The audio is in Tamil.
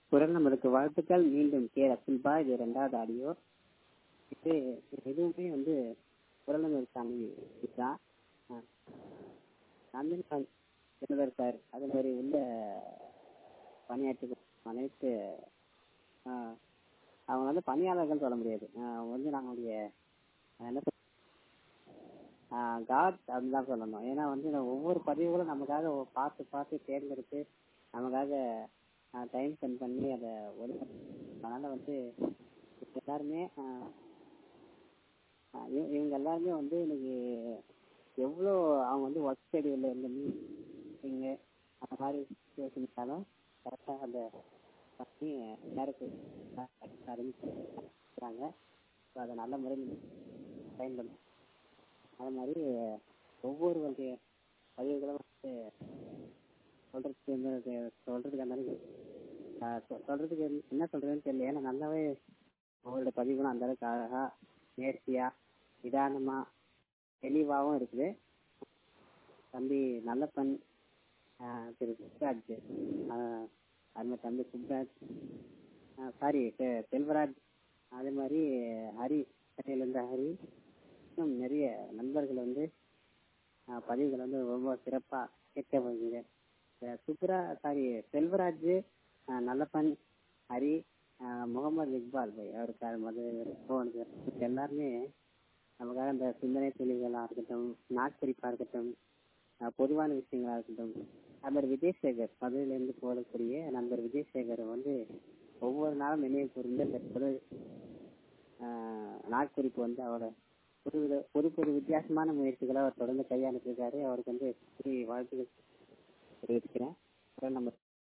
குரல் நம்மளுக்கு வாழ்த்துக்கள் மீண்டும் கே ரசுல்பா இது ரெண்டாவது ஆடியோ இது எதுவுமே வந்து குரல் நம்மளுக்கான இதுதான் நந்தன் தினகர் சார் அது மாதிரி உள்ள பணியாற்றி அனைத்து அவங்க வந்து பணியாளர்கள் சொல்ல முடியாது அவங்க வந்து நம்மளுடைய என்ன சொல் காட் அப்படின்னு தான் சொல்லணும் ஏன்னா வந்து ஒவ்வொரு பதிவுகளும் நமக்காக பார்த்து பார்த்து தேர்ந்தெடுத்து நமக்காக டைம் ஸ்பெண்ட் பண்ணி அதை ஒரு அதனால வந்து எல்லாருமே இவங்க எல்லாருமே வந்து இன்னைக்கு எவ்வளோ அவங்க வந்து ஒர்க் ஷெடியூலில் இருந்து மீட்டிங்கு அந்த மாதிரி சுச்சுவேஷன்ஸாலும் கரெக்டாக அந்த பண்ணி நேரத்துக்கு அறிவிச்சாங்க ஸோ அதை நல்ல முறையில் பயன்படுத்தும் அது மாதிரி ஒவ்வொருவருடைய பதிவுகளும் வந்து சொல்றதுக்கு சொல்றதுக்கு அந்த சொல்றதுக்கு என்ன சொல்றதுன்னு தெரியல ஏன்னா நல்லாவே ஒவ்வொரு பதிவுகளும் அந்த அளவுக்கு அழகா நேர்த்தியா நிதானமா தெளிவாகவும் இருக்குது தம்பி நல்லப்பன் திரு சுப்ராஜ் அது மாதிரி தம்பி சுப்ராஜ் சாரி செல்வராஜ் அதே மாதிரி ஹரி சென்னையிலேருந்து ஹரி இன்னும் நிறைய நண்பர்கள் வந்து பதிவுகள் வந்து ரொம்ப சிறப்பாக கேட்க போகிறீங்க சுப்ரா சாரி செல்வராஜ் நல்லப்பன் ஹரி முகமது இக்பால் பை அவருக்கு மது எல்லாருமே நமக்காக இந்த சிந்தனை தெளிவுகளாக இருக்கட்டும் நாட்குறிப்பாக இருக்கட்டும் பொதுவான விஷயங்களாக இருக்கட்டும் நண்பர் விஜயசேகர் மதுரையிலேருந்து போடக்கூடிய நண்பர் விஜயசேகர் வந்து ஒவ்வொரு நாளும் நினைவு கூர்ந்து இந்த பொது நாட்குறிப்பு வந்து அவரோட புது வித புது புது வித்தியாசமான முயற்சிகளை அவர் தொடர்ந்து கையாண்டுட்டு இருக்காரு அவருக்கு வந்து வாழ்த்துக்கள் தெரிவிக்கிறேன் நம்ம